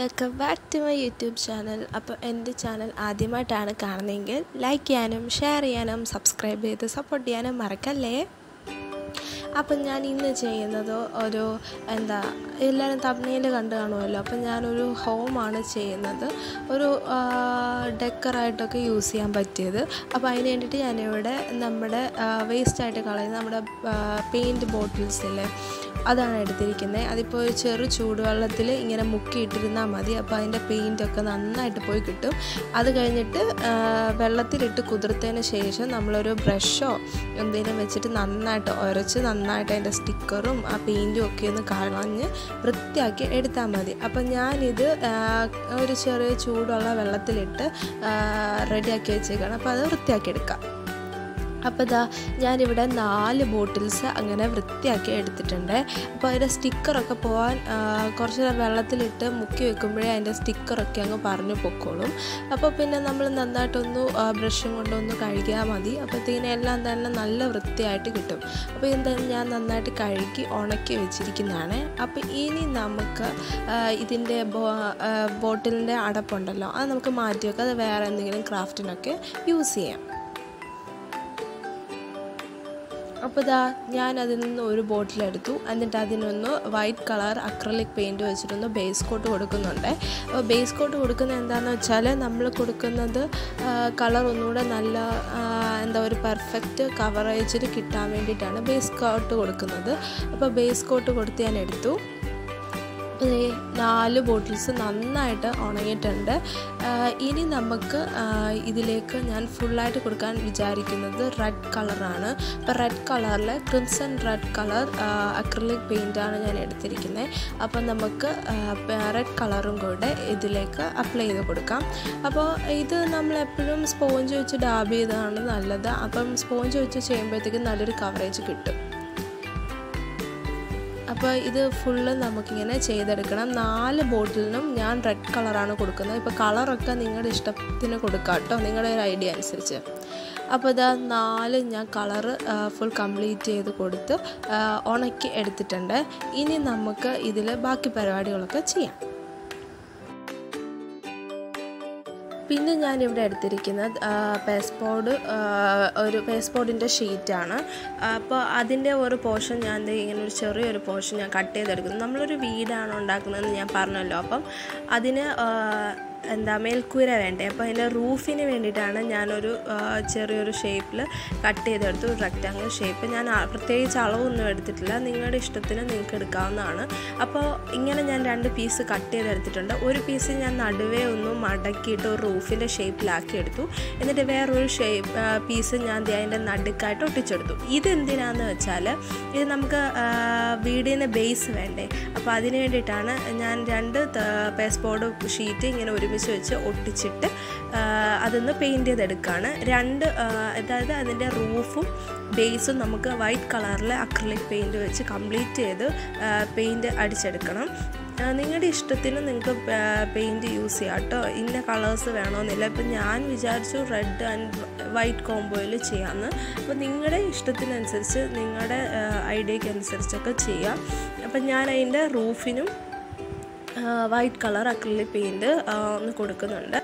welcome back to my YouTube channel അപ്പോൾ എൻ്റെ channel ആദ്യമായിട്ടാണ് കാണുന്നതെങ്കിൽ ലൈക്ക് ചെയ്യാനും ഷെയർ ചെയ്യാനും സബ്സ്ക്രൈബ് ചെയ്ത് സപ്പോർട്ട് ചെയ്യാനും മറക്കല്ലേ അപ്പം ഞാൻ ഇന്ന് ചെയ്യുന്നത് ഒരു എന്താ എല്ലാവരും തമിഴിൽ കണ്ടു കാണുമല്ലോ അപ്പം ഞാനൊരു ഹോമാണ് ചെയ്യുന്നത് ഒരു ഡെക്കറായിട്ടൊക്കെ യൂസ് ചെയ്യാൻ പറ്റിയത് അപ്പോൾ അതിന് വേണ്ടിയിട്ട് ഞാനിവിടെ നമ്മുടെ വേസ്റ്റായിട്ട് കളയുന്ന നമ്മുടെ പെയിൻറ്റ് ബോട്ടിൽസില്ലേ അതാണ് എടുത്തിരിക്കുന്നത് അതിപ്പോൾ ഒരു ചെറു ചൂടുവെള്ളത്തിൽ ഇങ്ങനെ മുക്കിയിട്ടിരുന്നാൽ മതി അപ്പോൾ അതിൻ്റെ പെയിൻറ്റൊക്കെ നന്നായിട്ട് പോയി കിട്ടും അത് കഴിഞ്ഞിട്ട് വെള്ളത്തിലിട്ട് കുതിർത്തതിന് ശേഷം നമ്മളൊരു ബ്രഷോ എന്തെങ്കിലും വെച്ചിട്ട് നന്നായിട്ട് ഉരച്ച് നന്നായിട്ട് അതിൻ്റെ സ്റ്റിക്കറും ആ പെയിൻറ്റും ഒക്കെ ഒന്ന് കളഞ്ഞ് വൃത്തിയാക്കി എടുത്താൽ മതി അപ്പം ഞാനിത് ഒരു ചെറിയ ചൂടുള്ള വെള്ളത്തിലിട്ട് റെഡിയാക്കി വെച്ചേക്കാണ് അപ്പോൾ അത് വൃത്തിയാക്കി എടുക്കാം അപ്പോൾ ഇതാ ഞാനിവിടെ നാല് ബോട്ടിൽസ് അങ്ങനെ വൃത്തിയാക്കി എടുത്തിട്ടുണ്ട് അപ്പോൾ അതിൻ്റെ സ്റ്റിക്കറൊക്കെ പോകാൻ കുറച്ച് വെള്ളത്തിലിട്ട് മുക്കി വെക്കുമ്പോഴേ അതിൻ്റെ സ്റ്റിക്കറൊക്കെ അങ്ങ് പറഞ്ഞു പൊക്കോളും അപ്പോൾ പിന്നെ നമ്മൾ നന്നായിട്ടൊന്ന് ബ്രഷും കൊണ്ടൊന്ന് കഴുകിയാൽ മതി അപ്പോഴത്തേക്കിനും എല്ലാം തന്നെ നല്ല വൃത്തിയായിട്ട് കിട്ടും അപ്പോൾ എന്തായാലും ഞാൻ നന്നായിട്ട് കഴുകി ഉണക്കി വെച്ചിരിക്കുന്നതാണ് അപ്പോൾ ഇനി നമുക്ക് ഇതിൻ്റെ ബോട്ടിലിൻ്റെ അടപ്പുണ്ടല്ലോ അത് നമുക്ക് മാറ്റി വെക്കാം അത് വേറെ എന്തെങ്കിലും ക്രാഫ്റ്റിനൊക്കെ യൂസ് ചെയ്യാം അപ്പോൾ ഇതാ ഞാൻ അതിൽ നിന്ന് ഒരു ബോട്ടിൽ എടുത്തു എന്നിട്ട് അതിനൊന്ന് വൈറ്റ് കളർ അക്രലിക് പെയിൻറ്റ് വെച്ചിട്ടൊന്ന് ബേസ് കോട്ട് കൊടുക്കുന്നുണ്ട് അപ്പോൾ ബേസ് കോട്ട് കൊടുക്കുന്നത് എന്താണെന്ന് വെച്ചാൽ നമ്മൾ കൊടുക്കുന്നത് കളർ ഒന്നുകൂടെ നല്ല എന്താ ഒരു പെർഫെക്റ്റ് കവറേജിൽ കിട്ടാൻ വേണ്ടിയിട്ടാണ് ബേസ് കോട്ട് കൊടുക്കുന്നത് അപ്പോൾ ബേസ് കോട്ട് കൊടുത്ത് ഞാൻ എടുത്തു നാല് ബോട്ടിൽസ് നന്നായിട്ട് ഉണങ്ങിയിട്ടുണ്ട് ഇനി നമുക്ക് ഇതിലേക്ക് ഞാൻ ഫുള്ളായിട്ട് കൊടുക്കാൻ വിചാരിക്കുന്നത് റെഡ് കളറാണ് അപ്പോൾ റെഡ് കളറിൽ ക്രിംസൺ റെഡ് കളർ അക്രലിക് പെയിൻ്റാണ് ഞാൻ എടുത്തിരിക്കുന്നത് അപ്പം നമുക്ക് റെഡ് കളറും കൂടെ ഇതിലേക്ക് അപ്ലൈ ചെയ്ത് കൊടുക്കാം അപ്പോൾ ഇത് നമ്മളെപ്പോഴും സ്പോഞ്ച് വെച്ച് ഡാബ് ചെയ്തതാണ് നല്ലത് അപ്പം സ്പോഞ്ച് വെച്ച് ചെയ്യുമ്പോഴത്തേക്കും നല്ലൊരു കവറേജ് കിട്ടും അപ്പോൾ ഇത് ഫുള്ള് നമുക്കിങ്ങനെ ചെയ്തെടുക്കണം നാല് ബോട്ടിലിനും ഞാൻ റെഡ് കളറാണ് കൊടുക്കുന്നത് ഇപ്പോൾ കളറൊക്കെ നിങ്ങളുടെ ഇഷ്ടത്തിന് കൊടുക്കാം കേട്ടോ നിങ്ങളുടെ ഒരു ഐഡിയ അനുസരിച്ച് അപ്പോൾ ഇതാ നാല് ഞാൻ കളറ് ഫുൾ കംപ്ലീറ്റ് ചെയ്ത് കൊടുത്ത് ഉണക്കി എടുത്തിട്ടുണ്ട് ഇനി നമുക്ക് ഇതിൽ ബാക്കി പരിപാടികളൊക്കെ ചെയ്യാം പിന്നെ ഞാനിവിടെ എടുത്തിരിക്കുന്നത് പേസ്പോർഡ് ഒരു പേസ്പോർഡിൻ്റെ ഷീറ്റാണ് അപ്പോൾ അതിൻ്റെ ഒരു പോർഷൻ ഞാൻ ഇങ്ങനെ ഒരു ചെറിയൊരു പോർഷൻ ഞാൻ കട്ട് ചെയ്തെടുക്കുന്നു നമ്മളൊരു വീടാണ് ഉണ്ടാക്കുന്നതെന്ന് ഞാൻ പറഞ്ഞല്ലോ അപ്പം അതിന് എന്താ മേൽക്കൂര വേണ്ടേ അപ്പോൾ അതിൻ്റെ റൂഫിന് വേണ്ടിയിട്ടാണ് ഞാനൊരു ചെറിയൊരു ഷേപ്പിൽ കട്ട് ചെയ്തെടുത്തു റെക്റ്റാങ്കിൾ ഷേപ്പ് ഞാൻ പ്രത്യേകിച്ച് അളവൊന്നും എടുത്തിട്ടില്ല നിങ്ങളുടെ ഇഷ്ടത്തിന് നിങ്ങൾക്ക് എടുക്കാവുന്നതാണ് അപ്പോൾ ഇങ്ങനെ ഞാൻ രണ്ട് പീസ് കട്ട് ചെയ്തെടുത്തിട്ടുണ്ട് ഒരു പീസ് ഞാൻ നടുവേ ഒന്ന് മടക്കിയിട്ട് ഒരു റൂഫിൻ്റെ ഷേപ്പിലാക്കി എടുത്തു എന്നിട്ട് വേറൊരു ഷേപ്പ് പീസ് ഞാൻ അതിൻ്റെ നടുക്കായിട്ട് ഒട്ടിച്ചെടുത്തു ഇതെന്തിനാന്ന് വെച്ചാൽ ഇത് നമുക്ക് വീടിന് ബേസ് വേണ്ടേ അപ്പോൾ അതിന് വേണ്ടിയിട്ടാണ് ഞാൻ രണ്ട് പേസ്പോർഡ് ഷീറ്റ് ഇങ്ങനെ ഒരുമിച്ച് വെച്ച് ഒട്ടിച്ചിട്ട് അതൊന്ന് പെയിൻറ്റ് ചെയ്തെടുക്കുകയാണ് രണ്ട് അതായത് അതിൻ്റെ റൂഫും ബേസും നമുക്ക് വൈറ്റ് കളറിൽ അക്രലിക് പെയിൻറ്റ് വെച്ച് കംപ്ലീറ്റ് ചെയ്ത് പെയിൻറ്റ് അടിച്ചെടുക്കണം നിങ്ങളുടെ ഇഷ്ടത്തിന് നിങ്ങൾക്ക് പെയിൻറ്റ് യൂസ് ചെയ്യാം കേട്ടോ ഇന്ന കളേഴ്സ് വേണമെന്നില്ല ഇപ്പം ഞാൻ വിചാരിച്ചു റെഡ് ആൻഡ് വൈറ്റ് കോംബോയിൽ ചെയ്യാമെന്ന് അപ്പോൾ നിങ്ങളുടെ ഇഷ്ടത്തിനനുസരിച്ച് നിങ്ങളുടെ ഐഡിയയ്ക്ക് അനുസരിച്ചൊക്കെ ചെയ്യാം അപ്പം ഞാൻ അതിൻ്റെ റൂഫിനും വൈറ്റ് കളർ അക്രിലിക് പെയിൻറ്റ് ഒന്ന് കൊടുക്കുന്നുണ്ട്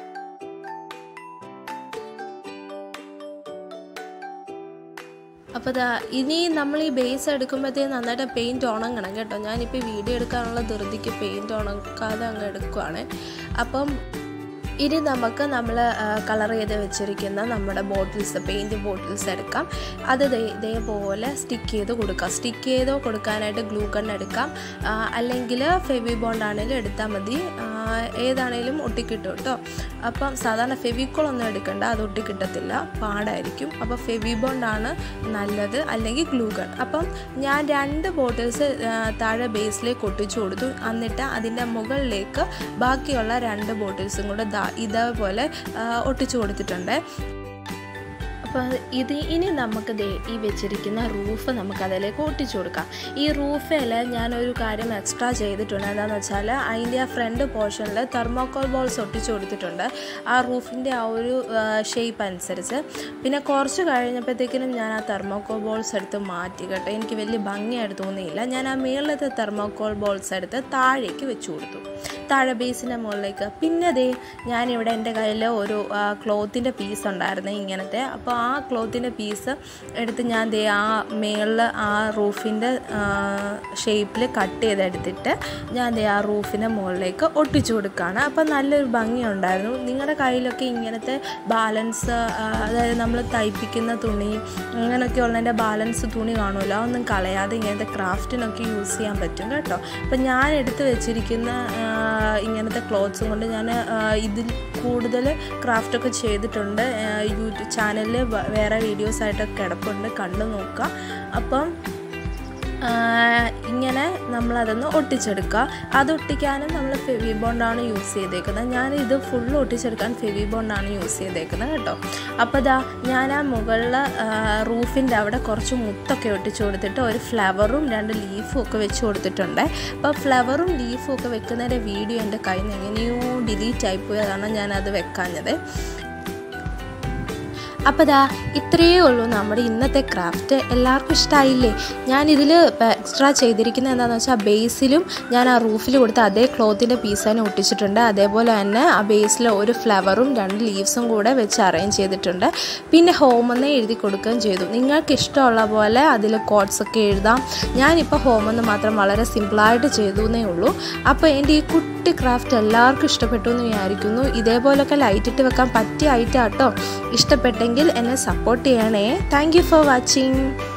അപ്പോൾ ദാ ഇനി നമ്മൾ ഈ ബേസ് എടുക്കുമ്പോഴത്തേക്ക് നന്നായിട്ട് പെയിൻറ്റ് ഉണങ്ങണം കേട്ടോ ഞാനിപ്പോൾ വീഡിയോ എടുക്കാനുള്ള ധൃതിക്ക് പെയിൻറ്റ് ഉണക്കാതെ അങ്ങ് എടുക്കുവാണ് അപ്പം ഇനി നമുക്ക് നമ്മൾ കളർ ചെയ്ത് വെച്ചിരിക്കുന്ന നമ്മുടെ ബോട്ടിൽസ് പെയിൻറ്റ് ബോട്ടിൽസ് എടുക്കാം അത് ഇതേപോലെ സ്റ്റിക്ക് ചെയ്ത് കൊടുക്കാം സ്റ്റിക്ക് ചെയ്ത് കൊടുക്കാനായിട്ട് ഗ്ലൂ ഗൺ എടുക്കാം അല്ലെങ്കിൽ ഫെവി ബോണ്ട് ആണെങ്കിലും എടുത്താൽ മതി ഏതാണേലും ഒട്ടിക്കിട്ടും കേട്ടോ അപ്പം സാധാരണ ഫെവിക്കോൾ ഒന്നും എടുക്കണ്ട അത് ഒട്ടിക്കിട്ടത്തില്ല പാടായിരിക്കും അപ്പോൾ ഫെവി ബോണ്ടാണ് നല്ലത് അല്ലെങ്കിൽ ഗ്ലൂ ഗൺ അപ്പം ഞാൻ രണ്ട് ബോട്ടിൽസ് താഴെ ബേസിലേക്ക് ഒട്ടിച്ചു കൊടുത്തു എന്നിട്ട് അതിൻ്റെ മുകളിലേക്ക് ബാക്കിയുള്ള രണ്ട് ബോട്ടിൽസും കൂടെ ഇതേപോലെ ഒട്ടിച്ചു കൊടുത്തിട്ടുണ്ട് അപ്പോൾ ഇത് ഇനി നമുക്ക് ദേ ഈ വെച്ചിരിക്കുന്ന റൂഫ് നമുക്ക് അതിലേക്ക് ഒട്ടിച്ചു കൊടുക്കാം ഈ റൂഫിൽ ഞാനൊരു കാര്യം എക്സ്ട്രാ ചെയ്തിട്ടുണ്ട് എന്താണെന്ന് വെച്ചാൽ അതിൻ്റെ ആ ഫ്രണ്ട് പോർഷനിൽ തെർമോക്കോൾ ബോൾസ് ഒട്ടിച്ചു കൊടുത്തിട്ടുണ്ട് ആ റൂഫിൻ്റെ ആ ഒരു ഷേപ്പ് അനുസരിച്ച് പിന്നെ കുറച്ച് കഴിഞ്ഞപ്പോഴത്തേക്കിനും ഞാൻ ആ തെർമോക്കോൾ ബോൾസ് എടുത്ത് മാറ്റി കേട്ടോ എനിക്ക് വലിയ ഭംഗിയായിട്ട് തോന്നിയില്ല ഞാൻ ആ മുകളിലത്തെ തെർമോക്കോൾ ബോൾസ് എടുത്ത് താഴേക്ക് വെച്ച് കൊടുത്തു താഴെ ബേസിൻ്റെ മുകളിലേക്ക് പിന്നെ ദേ ഞാനിവിടെ എൻ്റെ കയ്യിൽ ഒരു ക്ലോത്തിൻ്റെ പീസ് ഉണ്ടായിരുന്നു ഇങ്ങനത്തെ അപ്പോൾ ആ ക്ലോത്തിൻ്റെ പീസ് എടുത്ത് ഞാൻ ദേ ആ മേളിൽ ആ റൂഫിൻ്റെ ഷേപ്പിൽ കട്ട് ചെയ്തെടുത്തിട്ട് ഞാൻ ദേ ആ റൂഫിൻ്റെ മുകളിലേക്ക് ഒട്ടിച്ചു കൊടുക്കുകയാണ് അപ്പോൾ നല്ലൊരു ഭംഗിയുണ്ടായിരുന്നു നിങ്ങളുടെ കയ്യിലൊക്കെ ഇങ്ങനത്തെ ബാലൻസ് അതായത് നമ്മൾ തയ്പ്പിക്കുന്ന തുണി അങ്ങനെയൊക്കെ ഉള്ളതിൻ്റെ ബാലൻസ് തുണി കാണുമല്ലോ അതൊന്നും കളയാതെ ഇങ്ങനത്തെ ക്രാഫ്റ്റിനൊക്കെ യൂസ് ചെയ്യാൻ പറ്റും കേട്ടോ അപ്പം ഞാൻ എടുത്ത് വെച്ചിരിക്കുന്ന ഇങ്ങനത്തെ ക്ലോത്ത്സും കൊണ്ട് ഞാൻ ഇതിൽ കൂടുതൽ ക്രാഫ്റ്റൊക്കെ ചെയ്തിട്ടുണ്ട് യൂട്യൂബ് ചാനലിൽ വേറെ വീഡിയോസായിട്ടൊക്കെ കിടപ്പുണ്ട് കണ്ടു നോക്കുക അപ്പം ഇങ്ങനെ നമ്മളതൊന്ന് ഒട്ടിച്ചെടുക്കുക അത് ഒട്ടിക്കാനും നമ്മൾ ഫെവി ബോണ്ടാണ് യൂസ് ചെയ്തേക്കുന്നത് ഞാൻ ഇത് ഫുൾ ഒട്ടിച്ചെടുക്കാൻ ഫെവി ബോണ്ടാണ് യൂസ് ചെയ്തേക്കുന്നത് കേട്ടോ അപ്പോൾ ഇതാ ഞാൻ ആ മുകളിൽ റൂഫിൻ്റെ അവിടെ കുറച്ച് മുത്തൊക്കെ ഒട്ടിച്ചു കൊടുത്തിട്ട് ഒരു ഫ്ലവറും രണ്ട് ലീഫും ഒക്കെ വെച്ച് കൊടുത്തിട്ടുണ്ട് അപ്പോൾ ഫ്ലവറും ലീഫും ഒക്കെ വെക്കുന്നതിൻ്റെ വീഡിയോ എൻ്റെ കയ്യിൽ നിന്ന് എങ്ങനെയോ ഡിലീറ്റ് ആയിപ്പോയി അതാണ് ഞാനത് വെക്കാഞ്ഞത് അപ്പോൾ ദാ ഇത്രയേ ഉള്ളൂ നമ്മുടെ ഇന്നത്തെ ക്രാഫ്റ്റ് എല്ലാവർക്കും ഇഷ്ടമായില്ലേ ഞാനിതിൽ എക്സ്ട്രാ ചെയ്തിരിക്കുന്നത് എന്താണെന്ന് വെച്ചാൽ ബേസിലും ഞാൻ ആ റൂഫിൽ കൊടുത്ത അതേ ക്ലോത്തിൻ്റെ പീസ് തന്നെ ഒട്ടിച്ചിട്ടുണ്ട് അതേപോലെ തന്നെ ആ ബേസിൽ ഒരു ഫ്ലവറും രണ്ട് ലീവ്സും കൂടെ വെച്ച് അറേഞ്ച് ചെയ്തിട്ടുണ്ട് പിന്നെ ഹോമെന്ന് എഴുതി കൊടുക്കുകയും ചെയ്തു നിങ്ങൾക്ക് ഇഷ്ടമുള്ള പോലെ അതിൽ കോഡ്സ് ഒക്കെ എഴുതാം ഞാനിപ്പോൾ ഹോമെന്ന് മാത്രം വളരെ സിമ്പിളായിട്ട് ചെയ്തു എന്നേ ഉള്ളൂ അപ്പോൾ എൻ്റെ ഈ കുട്ടി ക്രാഫ്റ്റ് എല്ലാവർക്കും ഇഷ്ടപ്പെട്ടു എന്ന് വിചാരിക്കുന്നു ഇതേപോലൊക്കെ ലൈറ്റ് ഇട്ട് വെക്കാൻ പറ്റിയ ഐറ്റം കേട്ടോ ഇഷ്ടപ്പെട്ടെങ്കിൽ എന്നെ സപ്പോർട്ട് ചെയ്യണേ താങ്ക് യു ഫോർ വാച്ചിങ്